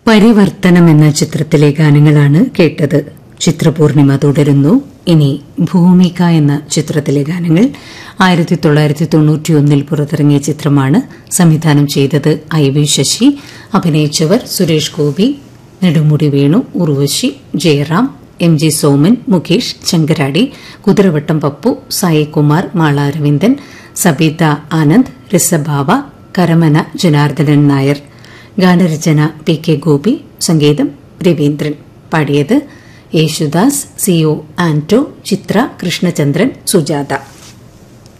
പരിവർത്തനം എന്ന ചിത്രത്തിലെ ഗാനങ്ങളാണ് കേട്ടത് ചിത്രപൂർണിമ തുടരുന്നു ഇനി ഭൂമിക എന്ന ചിത്രത്തിലെ ഗാനങ്ങൾ ആയിരത്തി തൊള്ളായിരത്തി തൊണ്ണൂറ്റിയൊന്നിൽ പുറത്തിറങ്ങിയ ചിത്രമാണ് സംവിധാനം ചെയ്തത് ഐ വി ശശി അഭിനയിച്ചവർ സുരേഷ് ഗോപി നെടുമുടി വേണു ഉർവശി ജയറാം എം ജി സോമൻ മുകേഷ് ശങ്കരാടി കുതിരവട്ടം പപ്പു സായികുമാർ മാള അരവിന്ദൻ സബീത ആനന്ദ് റിസഭാവ കരമന ജനാർദ്ദനൻ നായർ ഗാനരചന പി കെ ഗോപി സംഗീതം രവീന്ദ്രൻ പാടിയത് യേശുദാസ് സി ഒ ആന്റോ ചിത്ര കൃഷ്ണചന്ദ്രൻ സുജാത